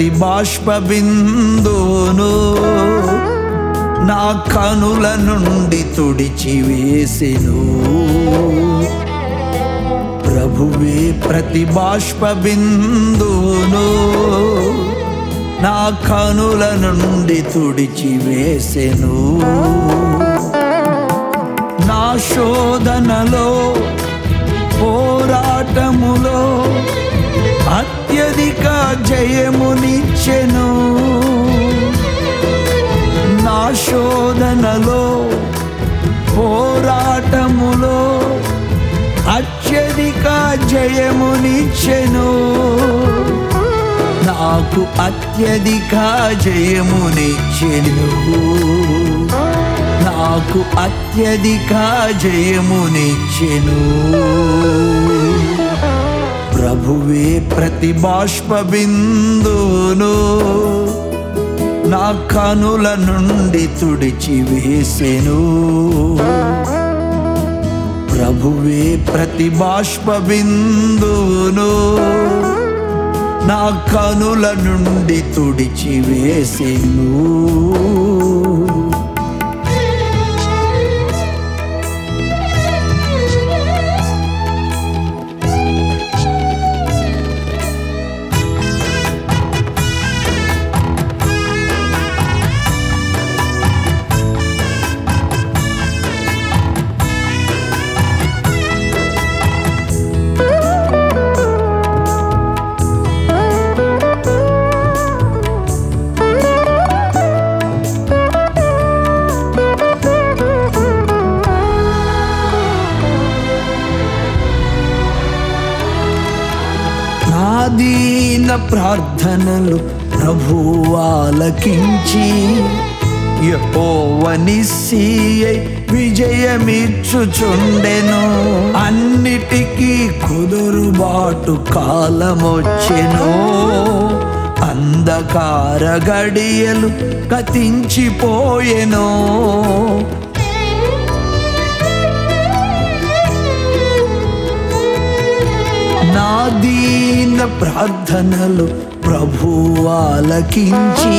ప్రతి బాష్ప బిందును నా కనుల నుండి తుడిచి వేసెను ప్రభువే ప్రతి బాష్ప బిందును నా కనుల నుండి తుడిచి వేసెను నా శోధనలో పోరాటములో అత్యధిక జయమునిచ్చెను నా శోధనలో పోరాటములో అత్యధిక జయమునిచ్చెను నాకు అత్యధిక జయమునిచ్చెను నాకు అత్యధిక జయమునిచ్చెను ప్రభువే ప్రతి బాష్ప బిందును నా కనుల నుండి తుడిచి వేసెను ప్రభువే ప్రతి బాష్ప బిందును నా కనుల నుండి తుడిచి వేసెను నా దీన ప్రార్థనలు ప్రభువాలకించి యహోవనిస్సీయై విజయమిచ్చుచుండెను అన్నిటికీ కుదురుబాటు కాలమొచ్చెను అంధకార గడియలు గతించిపోయెను నా దీన ప్రార్థనలు ప్రభువాలకించి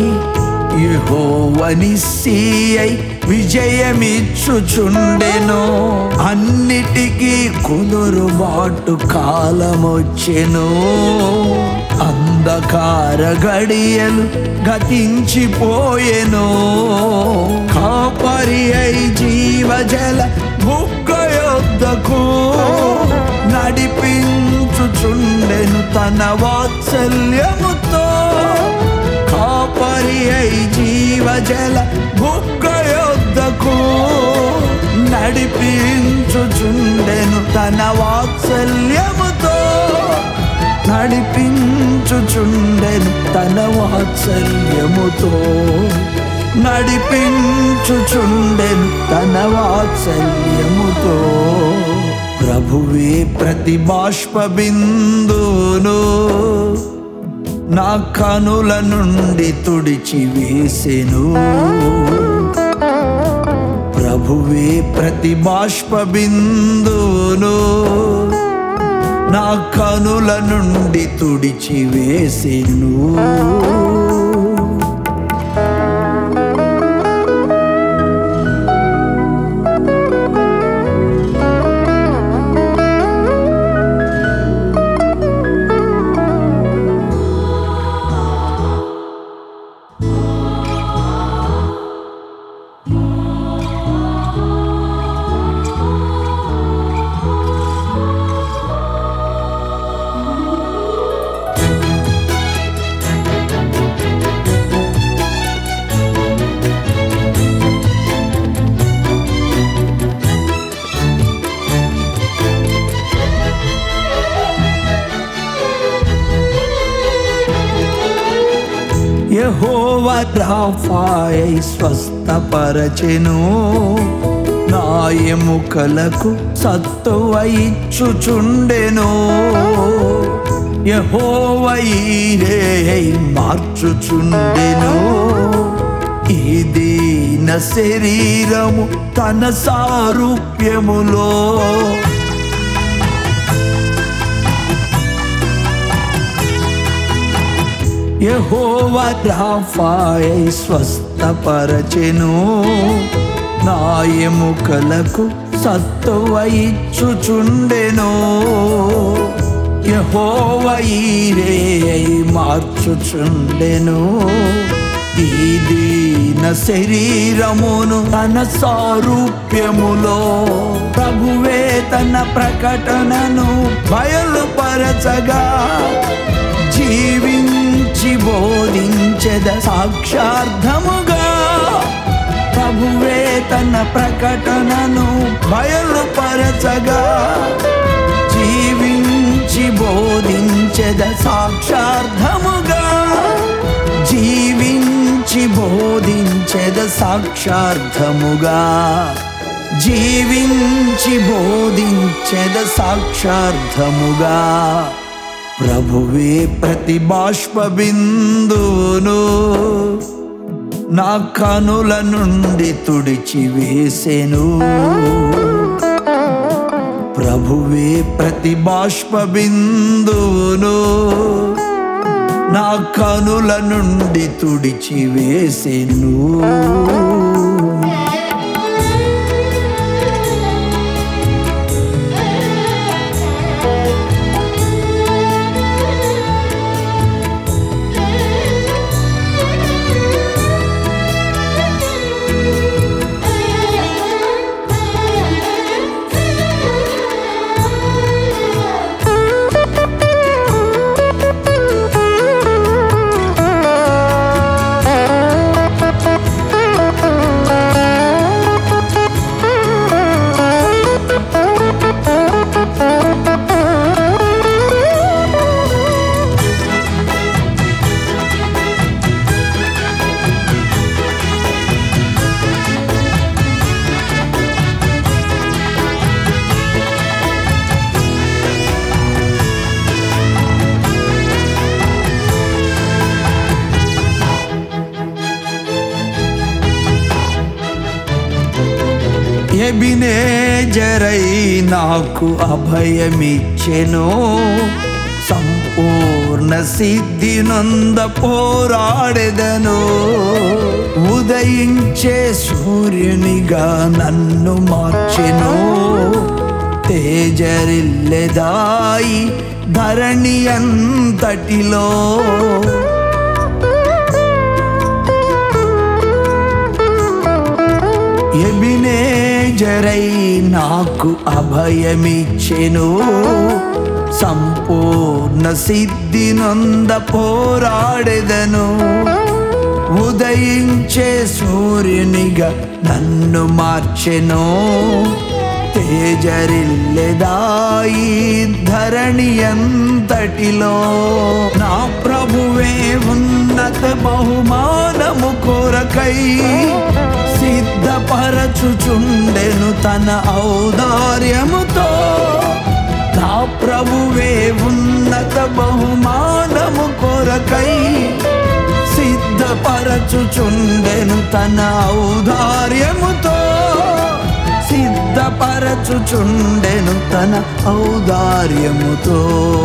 యెహోవనిస్సీయై విజయమిచ్చుచుండెను అన్నిటికీ కుదురుబాటు కాలమొచ్చెను అంధకార గడియలు గతించిపోయెను కాపరి అయి జీవజల బుగ్గ యొద్దకు నడిపించుచుండెను తన వాత్సల్యముతో కాపరి అయి జీవజల బుగ్గ యొద్దకు నడిపించుచుండెను తన వాత్సల్యముతో నడిపించుచుండెను తన వాత్సల్యముతో నడిపించుచుండెను తన వాత్సల్యముతో ప్రభువే ప్రతి బాష్ప బిందును నా కనుల నుండి తుడిచి వేసెను ప్రభువే ప్రతి బాష్ప బిందును నా కనుల నుండి తుడిచి వేసెను యహోవ రాఫాయై స్వస్థపరచెను నా ఎముకలకు సత్తువ ఇచ్చుచుండెను యహోవైరే మార్చుచుండెను ఈ దీన శరీరము తన సారూప్యములో యహోవ రాఫాయై స్వస్థపరచెను నా ఎముకలకు సత్తువ ఇచ్చుచుండెను యహోవ ఈరే మార్చుచుండెను ఈ దీన శరీరమును తన సారూప్యములో ప్రభువే తన ప్రకటనను బయలుపరచగా జీవించి బోధించెద సాక్షార్థముగా ప్రభువే తన ప్రకటనను బయలుపరచగా జీవించి బోధించెద సాక్షార్థముగా జీవించి బోధించెద సాక్షార్థముగా జీవించి బోధించెద సాక్షార్థముగా ప్రభువే ప్రతి బాష్ప బిందువును నా కనుల నుండి తుడిచి వేసెను ప్రభువే ప్రతి బాష్ప బిందువును నా కనుల నుండి తుడిచి వేసెను ఎబినేజరై నాకు అభయమిచ్చెను సంపూర్ణ సిద్ధి నంద పోరాడెదను ఉదయించే సూర్యునిగా నన్ను మార్చెను తేజరిల్లెదాయి ధరణి అంతటిలో ఎబినేజరై నాకు అభయమిచ్చెను సంపూర్ణ సిద్ధి నొంద పోరాడెదను ఉదయించే సూర్యునిగా నన్ను మార్చెను తేజరిల్లెదాయి ధరణి అంతటిలో నా ప్రభువే ఉన్నత బహుమానము కొరకై సిద్ధపరచుచుండెను తన ఔదార్యముతో నా ప్రభువే ఉన్నత బహుమానము కొరకై సిద్ధపరచుచుండెను తన ఔదార్యముతో సిద్ధపరచుచుండెను తన ఔదార్యముతో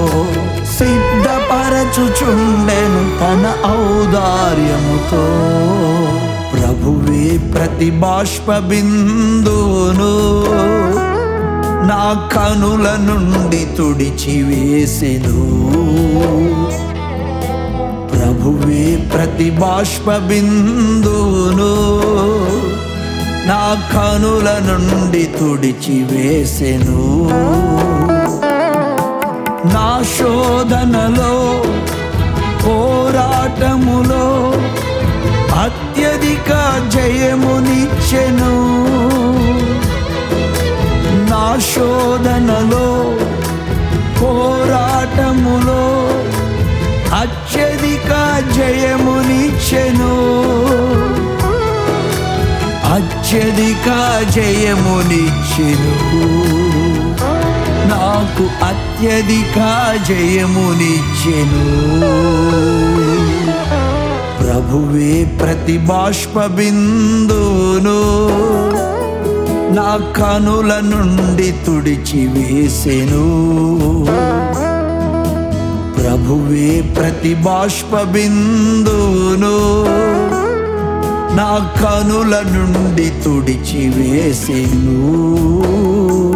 సిద్ధపరచుచుండెను తన ఔదార్యముతో ప్రభువే ప్రతి బాష్ప బిందువును నా కనుల నుండి తుడిచి వేసెను ప్రభువే ప్రతి బాష్ప బిందువును నా కనుల నుండి తుడిచి వేసెను నా శోధనలో పోరాటములో అత్యధిక జయమునిచ్చెను నా శోధనలో పోరాటములో అత్యధిక జయమునిచ్చెను అత్యధిక జయమునిచ్చెను నాకు అత్యధిక జయమునిచ్చెను ప్రభువే ప్రతి బాష్ప బిందువును నా కనుల నుండి తుడిచి వేసెను ప్రభువే ప్రతి బాష్ప బిందువును నా కనుల నుండి తుడిచి వేసెను